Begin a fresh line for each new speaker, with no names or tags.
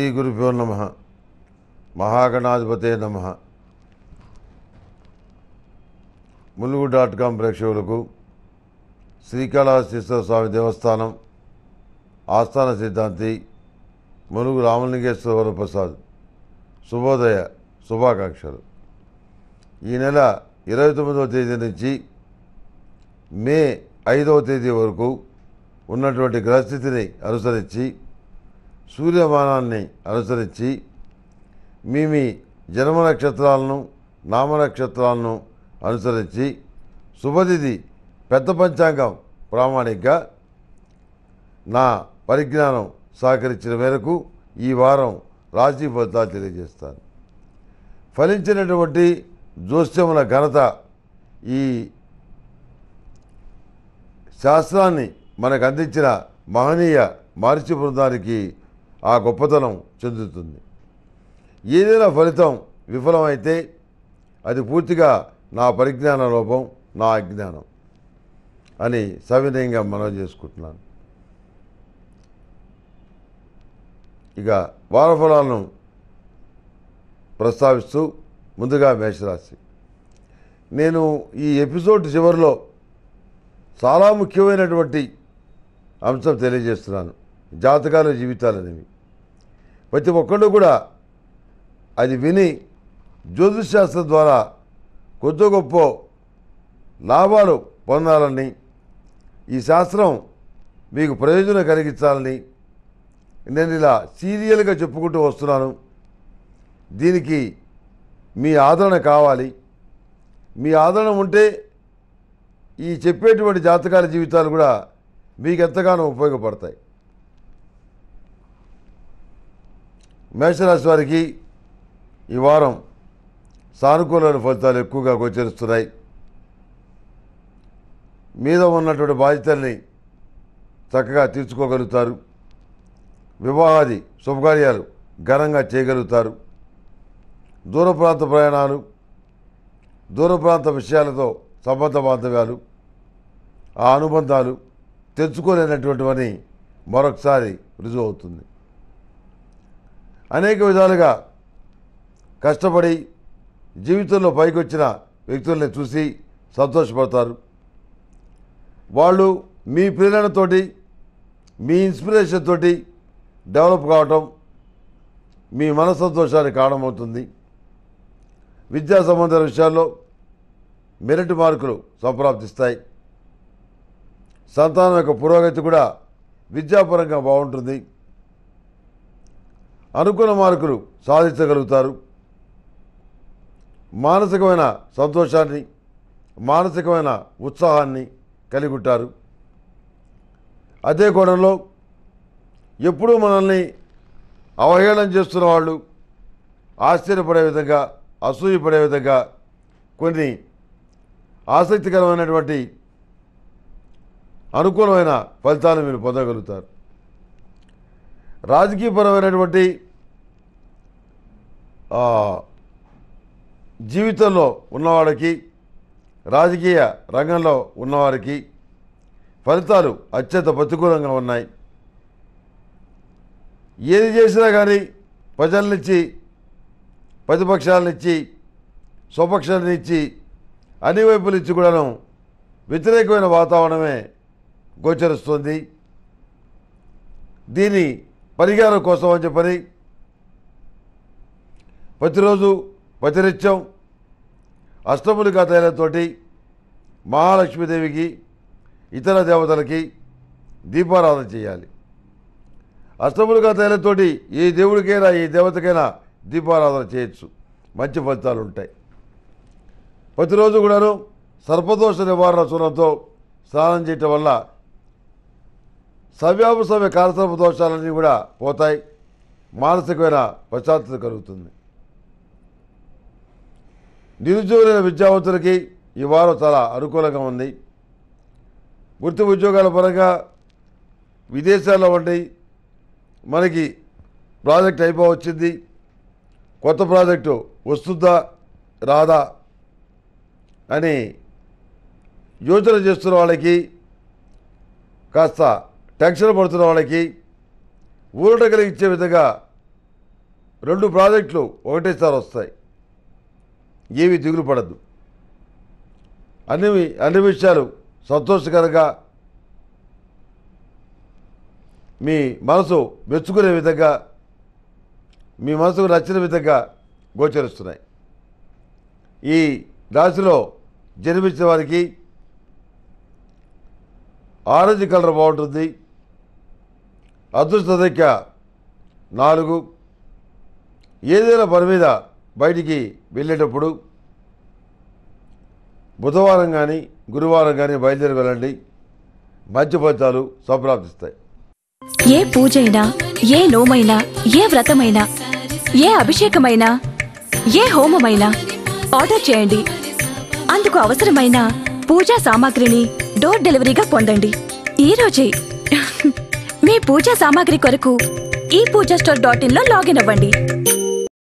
శ్రీ గురుభ్యో నమ మహాగణాధిపతే నమ ములుగు డాట్ కామ్ ప్రేక్షకులకు శ్రీకాళహస్తీశ్వర స్వామి దేవస్థానం ఆస్థాన సిద్ధాంతి ములుగు రామలింగేశ్వర ప్రసాద్ శుభోదయ శుభాకాంక్షలు ఈ నెల ఇరవై తొమ్మిదవ తేదీ నుంచి మే ఐదవ తేదీ వరకు ఉన్నటువంటి గ్రహస్థితిని అనుసరించి సూర్యమానాన్ని అనుసరించి మీ మీ జన్మ నక్షత్రాలను నామ నక్షత్రాలను అనుసరించి శుభతిథి పెద్ద పంచాంగం ప్రామాణికగా నా పరిజ్ఞానం సహకరించిన మేరకు ఈ వారం రాశి ఫలితాలు తెలియజేస్తాను ఫలించినటువంటి జోస్యముల ఘనత ఈ శాస్త్రాన్ని మనకు అందించిన మహనీయ మహర్షి బృందానికి ఆ గొప్పతనం చెందుతుంది ఏదైనా ఫలితం విఫలమైతే అది పూర్తిగా నా పరిజ్ఞాన లోపం నా అజ్ఞానం అని సవినయంగా మనవి చేసుకుంటున్నాను ఇక వారఫలాలను ప్రస్తావిస్తూ ముందుగా మేషరాశి నేను ఈ ఎపిసోడ్ చివరిలో చాలా ముఖ్యమైనటువంటి అంశం తెలియజేస్తున్నాను జాతకాల జీవితాలు అనేవి ప్రతి ఒక్కళ్ళు కూడా అది విని జ్యోతిషశాస్త్రం ద్వారా కొద్ది గొప్ప లాభాలు పొందాలని ఈ శాస్త్రం మీకు ప్రయోజనం కలిగించాలని నేను ఇలా సీరియల్గా చెప్పుకుంటూ వస్తున్నాను దీనికి మీ ఆదరణ కావాలి మీ ఆదరణ ఉంటే ఈ చెప్పేటువంటి జాతకాల జీవితాలు కూడా మీకు ఎంతగానో ఉపయోగపడతాయి మేషరాశి వారికి ఈ వారం సానుకూలమైన ఫలితాలు ఎక్కువగా గోచరిస్తున్నాయి మీద ఉన్నటువంటి బాధ్యతల్ని చక్కగా తీర్చుకోగలుగుతారు వివాహాది శుభకార్యాలు ఘనంగా చేయగలుగుతారు దూర ప్రాంత ప్రయాణాలు దూర ప్రాంత విషయాలతో సంబంధ బాంధవ్యాలు ఆ అనుబంధాలు తెచ్చుకోలేనటువంటివని మరొకసారి రుజువు అవుతుంది అనేక విధాలుగా కష్టపడి జీవితంలో పైకొచ్చిన వ్యక్తుల్ని చూసి సంతోషపడతారు వాళ్ళు మీ ప్రేరణతోటి మీ ఇన్స్పిరేషన్ తోటి డెవలప్ కావటం మీ మనసంతోషానికి కారణమవుతుంది విద్యా సంబంధ విషయాల్లో మెరిట్ మార్కులు సంప్రాప్తిస్తాయి సంతానం యొక్క పురోగతి కూడా విద్యాపరంగా బాగుంటుంది అనుకున్న మార్కులు సాధించగలుగుతారు మానసికమైన సంతోషాన్ని మానసికమైన ఉత్సాహాన్ని కలిగి ఉంటారు అదే కోణంలో ఎప్పుడూ మనల్ని అవహేళన చేస్తున్న వాళ్ళు ఆశ్చర్యపడే విధంగా అసూయపడే విధంగా కొన్ని ఆసక్తికరమైనటువంటి అనుకూలమైన ఫలితాలు మీరు పొందగలుగుతారు రాజకీయపరమైనటువంటి ఆ, జీవితంలో ఉన్నవాడికి రాజకీయ రంగంలో ఉన్నవారికి ఫలితాలు అత్యంత ప్రతికూలంగా ఉన్నాయి ఏది చేసినా కానీ ప్రజలనిచ్చి ప్రతిపక్షాలనిచ్చి స్వపక్షాలనిచ్చి అన్ని వైపుల నుంచి కూడాను వ్యతిరేకమైన వాతావరణమే గోచరిస్తుంది దీని పరిహారం కోసం అని చెప్పని ప్రతిరోజు ప్రతినిత్యం అష్టములికా తైలంతోటి మహాలక్ష్మీదేవికి ఇతర దేవతలకి దీపారాధన చేయాలి అష్టములుగా తైలంతోటి ఏ దేవుడికైనా ఏ దేవతకైనా దీపారాధన చేయొచ్చు మంచి ఫలితాలు ఉంటాయి ప్రతిరోజు కూడాను సర్పదోష నివారణ చూడంతో స్నానం చేయటం వల్ల సవ్యాపసవ్య కాలసర్ప దోషాలన్నీ కూడా పోతాయి మానసికమైన ప్రశాంతత కలుగుతుంది నిరుద్యోగులైన విద్యావంతులకి ఈ వారం చాలా అనుకూలంగా ఉంది వృత్తి ఉద్యోగాల పరంగా విదేశాల్లో ఉండి మనకి ప్రాజెక్ట్ అయిపోవచ్చింది కొత్త ప్రాజెక్టు వస్తుందా రాదా అని యోచన చేస్తున్న వాళ్ళకి కాస్త టెన్షన్ పడుతున్న వాళ్ళకి ఊరట కలిగించే విధంగా రెండు ప్రాజెక్టులు ఒకటేసారి వస్తాయి ఏవి దిగులు పడద్దు అన్ని అన్ని విషయాలు సంతోషకరంగా మీ మనసు మెచ్చుకునే విధంగా మీ మనసుకు నచ్చిన విధంగా గోచరిస్తున్నాయి ఈ రాశిలో జన్మించిన వారికి ఆరెంజ్ కలర్ బాగుంటుంది అదృష్ట సంఖ్య నాలుగు ఏదైనా పని మీద బయటికి వెళ్ళేటప్పుడు బుధవారం కానీ గురువారం కానీ బయలుదేరి వెళ్ళండి మంచి ఫలితాలు సంప్రాప్తిస్తాయి
ఏ పూజైనా ఏ నోమైనా ఏ వ్రతమైనా ఏ అభిషేకమైనా ఏ హోమమైనా ఆర్డర్ చేయండి అందుకు అవసరమైన పూజా సామాగ్రిని డోర్ డెలివరీగా పొందండి ఈ రోజే మీ పూజా సామాగ్రి కొరకు ఈ పూజా స్టోర్ డాట్ ఇన్ లో లాగిన్ అవ్వండి